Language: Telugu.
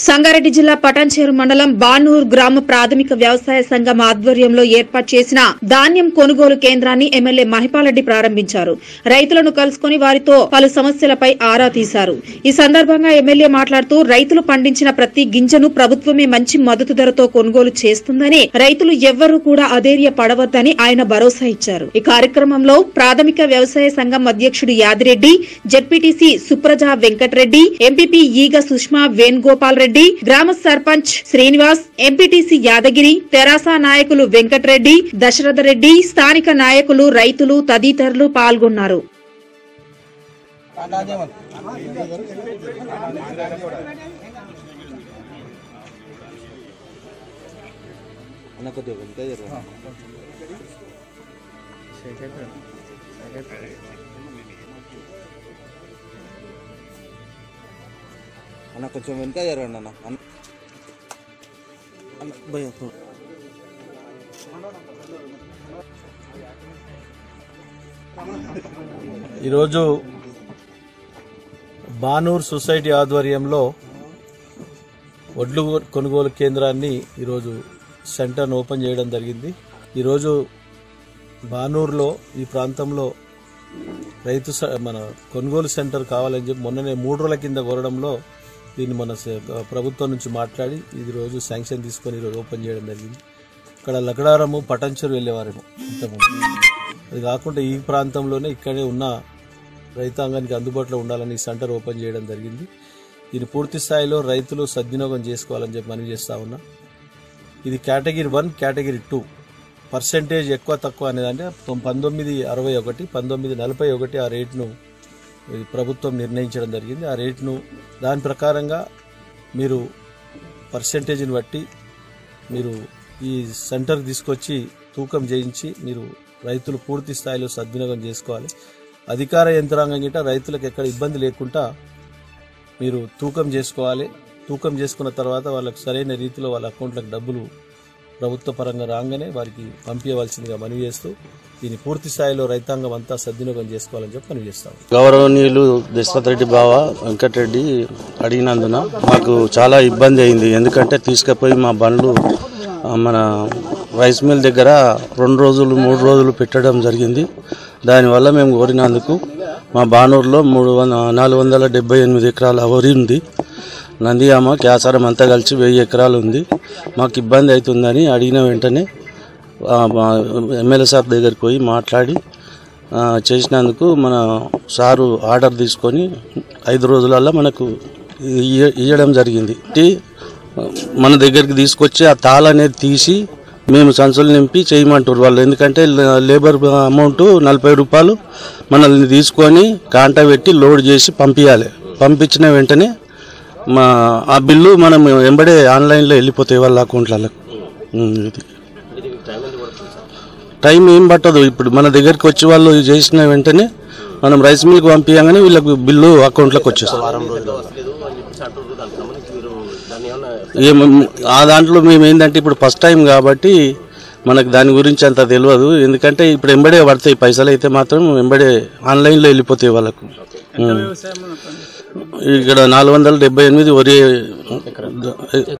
సంగారెడ్డి జిల్లా పటాన్చేరు మండలం బానూర్ గ్రామ ప్రాథమిక వ్యవసాయ సంఘం ఆధ్వర్యంలో ఏర్పాటు చేసిన ధాన్యం కొనుగోలు కేంద్రాన్ని ఎమ్మెల్యే మహిపాలరెడ్డి ప్రారంభించారు రైతులను కలుసుకుని వారితో పలు సమస్యలపై ఆరా తీశారు ఈ సందర్భంగా ఎమ్మెల్యే మాట్లాడుతూ రైతులు పండించిన ప్రతి గింజను ప్రభుత్వమే మంచి మద్దతు ధరతో కొనుగోలు చేస్తుందని రైతులు ఎవ్వరూ కూడా అధైర్య పడవద్దని ఆయన భరోసా ఇచ్చారు ఈ కార్యక్రమంలో ప్రాథమిక వ్యవసాయ సంఘం అధ్యక్షుడు యాదిరెడ్డి జెడ్పీటీసీ సుప్రజ వెంకటరెడ్డి ఎంపీపీ ఈగ సుష్మా వేణుగోపాల్ రెడ్డి గ్రామ సర్పంచ్ శ్రీనివాస్ ఎంపీటీసీ యాదగిరి తెరాస నాయకులు వెంకటరెడ్డి దశరథ రెడ్డి స్థానిక నాయకులు రైతులు తదితరులు పాల్గొన్నారు అన్న కొద్దిగా వెళ్తే జరగదు అన్న కొంచెం వెనుక జరగండి అన్న అన్న అన్న భయ ఈరోజు బానూర్ సొసైటీ ఆధ్వర్యంలో వడ్లు కొనుగోలు కేంద్రాన్ని ఈరోజు సెంటర్ను ఓపెన్ చేయడం జరిగింది ఈరోజు బానూరులో ఈ ప్రాంతంలో రైతు స- మన కొనుగోలు సెంటర్ కావాలని చెప్పి మొన్ననే మూడు రోజుల కింద కోరడంలో దీన్ని మన స- ప్రభుత్వం నుంచి మాట్లాడి ఇది రోజు శాంక్షన్ తీసుకొని ఈరోజు ఓపెన్ చేయడం జరిగింది ఇక్కడ లకడారము పటంచరు వెళ్ళేవారేమో ఇంతకుముందు అది కాకుండా ఈ ప్రాంతంలోనే ఇక్కడే ఉన్న రైతాంగానికి అందుబాటులో ఉండాలని ఈ సెంటర్ ఓపెన్ చేయడం జరిగింది దీన్ని పూర్తి స్థాయిలో రైతులు సద్వినియోగం చేసుకోవాలని చెప్పి మనవి చేస్తా ఉన్నా ఇది category one category two percentage ఎక్కువ తక్కువ అనేది అంటే పంతొమ్మిది అరవై ఒకటి పంతొమ్మిది నలభై ఒకటి ఆ రేటును ఇది ప్రభుత్వం నిర్ణయించడం జరిగింది ఆ రేటును దాని ప్రకారంగా మీరు పర్సెంటేజ్ని బట్టి మీరు ఈ సెంటర్ తీసుకొచ్చి తూకం చేయించి మీరు రైతులు పూర్తి స్థాయిలో సద్వినియోగం చేసుకోవాలి అధికార యంత్రాంగం గిట్ట రైతులకు ఎక్కడ ఇబ్బంది లేకుండా మీరు తూకం చేసుకోవాలి తూకం చేసుకున్న తర్వాత వాళ్ళకి సరైన రీతిలో వాళ్ళ అకౌంట్లకు డబ్బులు ప్రభుత్వ పరంగా రాగానే వారికి పంపించవలసిందిగా మనవి చేస్తూ దీన్ని పూర్తి స్థాయిలో రైతాంగం అంతా సద్వినియోగం చేసుకోవాలని చెప్పి మనవి చేస్తాం గౌరవనీయులు దశరథ్ రెడ్డి బావ వెంకటరెడ్డి అడిగినందున మాకు చాలా ఇబ్బంది అయింది ఎందుకంటే తీసుకుపోయి మా బండ్లు ఆ, మన రైస్ మిల్ దగ్గర రెండు రోజులు మూడు రోజులు పెట్టడం జరిగింది దానివల్ల మేము కోరినందుకు మా బానూరులో మూడు వంద నాలుగు వందల డెబ్బై ఎనిమిది ఎకరాల వరి ఉంది నందియామ క్యాసారం అంతా కలిసి వెయ్యి ఎకరాలు ఉంది మాకు ఇబ్బంది అవుతుందని అడిగిన వెంటనే ఆ, మా ఎమ్మెల్యే సార్ దగ్గరికి పోయి మాట్లాడి ఆ, చేసినందుకు మన సారు ఆర్డర్ తీసుకొని ఐదు రోజులలో మనకు ఇయ్య- ఇయ్యడం జరిగింది ఇది మన దగ్గరికి తీసుకొచ్చి ఆ తాళ అనేది తీసి మేము సంచులు నింపి చేయమంటారు వాళ్ళు ఎందుకంటే లే- లేబర్ అమౌంట్ నలభై రూపాయలు మనల్ని తీసుకొని కాంట పెట్టి లోడ్ చేసి పంపించాలి పంపించిన వెంటనే మా ఆ బిల్లు మనం వెంబడే ఆన్లైన్లో వెళ్ళిపోతాయి వాళ్ళ అకౌంట్లలో ఉమ్, ఇది టైం ఏం పట్టదు ఇప్పుడు మన దగ్గరికి వచ్చి వాళ్ళు చేసిన వెంటనే మనం రైస్ మిల్క్ పంపించగానే వీళ్ళకు బిల్లు అకౌంట్లోకి వచ్చేస్తుంది ఏం- ఆ దాంట్లో మేము ఏంటంటే ఇప్పుడు ఫస్ట్ టైం కాబట్టి మనకు దాని గురించి అంత తెలియదు ఎందుకంటే ఇప్పుడు ఎంబడే పడతాయి పైసలు అయితే మాత్రం ఎంబడే ఆన్లైన్లో వెళ్ళిపోతాయి వాళ్ళకు ఉం. ఇక్కడ నాలుగు వందల డెబ్బై ఎనిమిది వరి